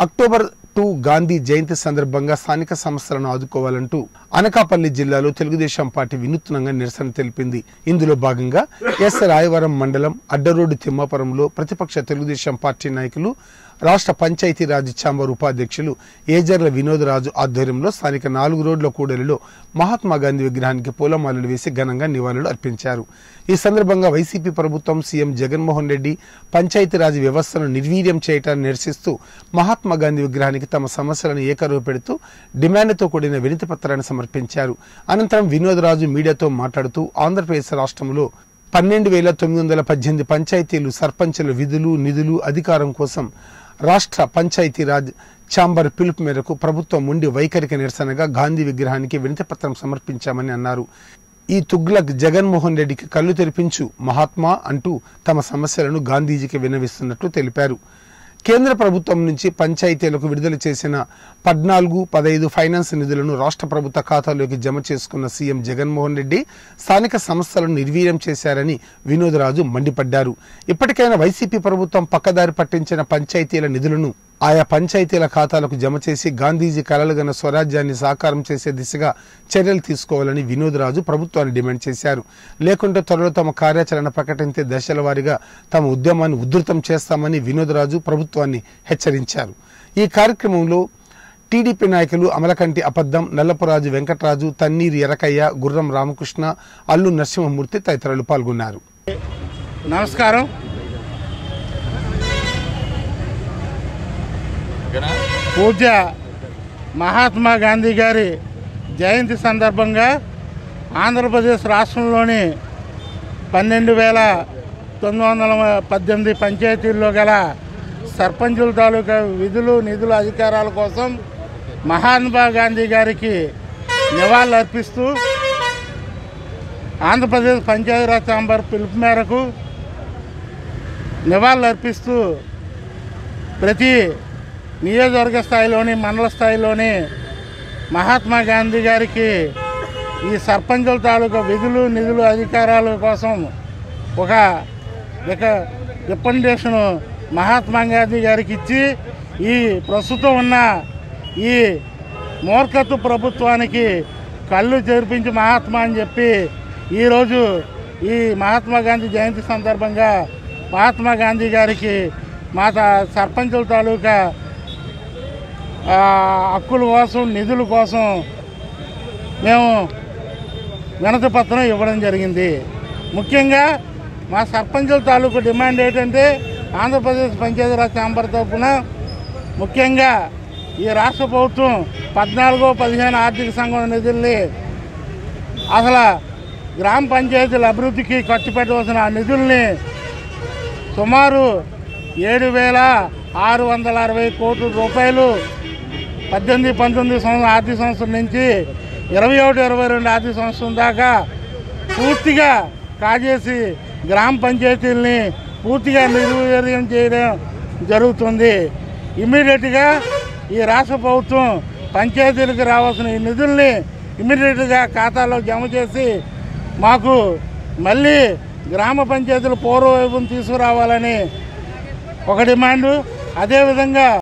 October two Gandhi జయంతి సందర్భంగా స్థానిక సంస్థలను ఆదుకోవాలంటూ అనకాపల్లి జిల్లాలో తెలుగుదేశం పార్టీ వినూత్నంగా నిరసన తెలిపింది ఇందులో భాగంగా ఎస్ రాయవరం మండలం అడ్డరోడ్డు తిమ్మాపురంలో ప్రతిపక్ష తెలుగుదేశం పార్టీ నాయకులు రాష్ట్ర పంచాయతీరాజ్ ఛాంబర్ ఉపాధ్యక్షులు ఏజర్ల వినోదరాజు ఆధ్వర్యంలో స్థానిక నాలుగు రోడ్ల కూడలిలో మహాత్మా గాంధీ విగ్రహానికి పూలమాలలు వేసి ఘనంగా నివాళులు అర్పించారు ఈ సందర్భంగా వైసీపీ ప్రభుత్వం సీఎం జగన్మోహన్ రెడ్డి పంచాయతీరాజ్ వ్యవస్థను నిర్వీర్యం చేయటాన్ని నిరసిస్తూ మహాత్మా గాంధీ విగ్రహానికి తమ సమస్యలను ఏకరువు పెడుతూ డిమాండ్తో కూడిన వినతి పత్రాన్ని సమర్పించారు అనంతరం వినోదరాజు మీడియాతో మాట్లాడుతూ ఆంధ్రప్రదేశ్ రాష్ట్రంలో పన్నెండు వేల తొమ్మిది వందల పద్దెనిమిది పంచాయతీలు సర్పంచుల విధులు నిధులు అధికారం కోసం రాష్ట్ర పంచాయతీరాజ్ ఛాంబర్ పిలుపు మేరకు ప్రభుత్వం ఉండి వైఖరికి నిరసనగా గాంధీ విగ్రహానికి వినతి పత్రం సమర్పించామని అన్నారు ఈ తుగ్లక్ జగన్మోహన్ రెడ్డికి కళ్ళు తెరిపించు మహాత్మా అంటూ తమ సమస్యలను గాంధీజీకి విన్నవిస్తున్నట్లు తెలిపారు కేంద్ర ప్రభుత్వం నుంచి పంచాయతీలకు విడుదల చేసిన పద్నాలుగు పదైదు ఫైనాన్స్ నిధులను రాష్ట్ర ప్రభుత్వ ఖాతాలోకి జమ చేసుకున్న సీఎం జగన్మోహన్ రెడ్డి స్థానిక సంస్థలను నిర్వీర్యం చేశారని వినోదరాజు మండిపడ్డారు ఇప్పటికైనా వైసీపీ ప్రభుత్వం పక్కదారి పట్టించిన పంచాయతీల నిధులను ఆయా పంచాయతీల ఖాతాలకు జమ చేసి గాంధీజీ కలలుగన్న స్వరాజ్యాన్ని సాకారం చేసే దిశగా చర్యలు తీసుకోవాలని వినోదరాజు ప్రభుత్వాన్ని డిమాండ్ చేశారు లేకుంటే త్వరలో తమ కార్యాచరణ ప్రకటించే దశల వారీగా తమ ఉద్యమాన్ని ఉధృతం చేస్తామని వినోదరాజు ప్రభుత్వాన్ని హెచ్చరించారు ఈ కార్యక్రమంలో టీడీపీ నాయకులు అమలకంటి అబద్దం నల్లపురాజు వెంకటరాజు తన్నీరు ఎరకయ్య గుర్రం రామకృష్ణ అల్లు నరసింహమూర్తి తదితరులు పాల్గొన్నారు నమస్కారం పూజ్య మహాత్మా గాంధీ గారి జయంతి సందర్భంగా ఆంధ్రప్రదేశ్ రాష్ట్రంలోని పన్నెండు వేల తొమ్మిది వందల పద్దెనిమిది పంచాయతీల్లో గల సర్పంచుల తాలూకా విధులు నిధుల అధికారాల కోసం మహాత్మా గాంధీ గారికి నివాళులు అర్పిస్తూ ఆంధ్రప్రదేశ్ పంచాయతీరాజ్ ఛాంబర్ పిలుపు మేరకు నివాళులు అర్పిస్తూ ప్రతి నియోజకవర్గ స్థాయిలోని మండల స్థాయిలోని మహాత్మా గాంధీ గారికి ఈ సర్పంచుల తాలూకా విధులు నిధులు అధికారాల కోసం ఒక ఇక రికమెండేషన్ మహాత్మా గాంధీ గారికి ఇచ్చి ఈ ప్రస్తుతం ఉన్న ఈ మూర్ఖత్వ ప్రభుత్వానికి కళ్ళు చేర్పించి మహాత్మా అని చెప్పి ఈరోజు ఈ మహాత్మా గాంధీ జయంతి సందర్భంగా మహాత్మా గాంధీ గారికి మా తా- సర్పంచుల తాలూకా ఆ, హక్కుల కోసం నిధుల కోసం మేము వినతి పత్రం ఇవ్వడం జరిగింది ముఖ్యంగా మా సర్పంచుల తాలూకు డిమాండ్ ఏంటంటే ఆంధ్రప్రదేశ్ పంచాయతీరాజ్ ఛాంబర్ తరఫున ముఖ్యంగా ఈ రాష్ట్ర ప్రభుత్వం పద్నాలుగో పదిహేను ఆర్థిక సంఘం నిధుల్ని అసలు గ్రామ పంచాయతీల అభివృద్ధికి ఖర్చు పెట్టవలసిన ఆ నిధుల్ని సుమారు ఏడు వేల ఆరు వందల అరవై కోట్ల రూపాయలు పద్దెనిమిది పంతొమ్మిది సంవత్సరం ఆర్థిక సంవత్సరం నుంచి ఇరవై ఒకటి ఇరవై రెండు ఆర్థిక సంవత్సరం దాకా పూర్తిగా కాజేసి గ్రామ పంచాయతీలని పూర్తిగా నిర్వీర్యం చేయడం జరుగుతుంది ఇమ్మీడియట్గా ఈ రాష్ట్ర ప్రభుత్వం పంచాయతీలకు రావాల్సిన ఈ నిధుల్ని ఇమ్మీడియట్గా ఖాతాలో జమ చేసి మాకు మళ్ళీ గ్రామ పంచాయతీల పూర్వవైపును తీసుకురావాలని ఒక డిమాండు అదేవిధంగా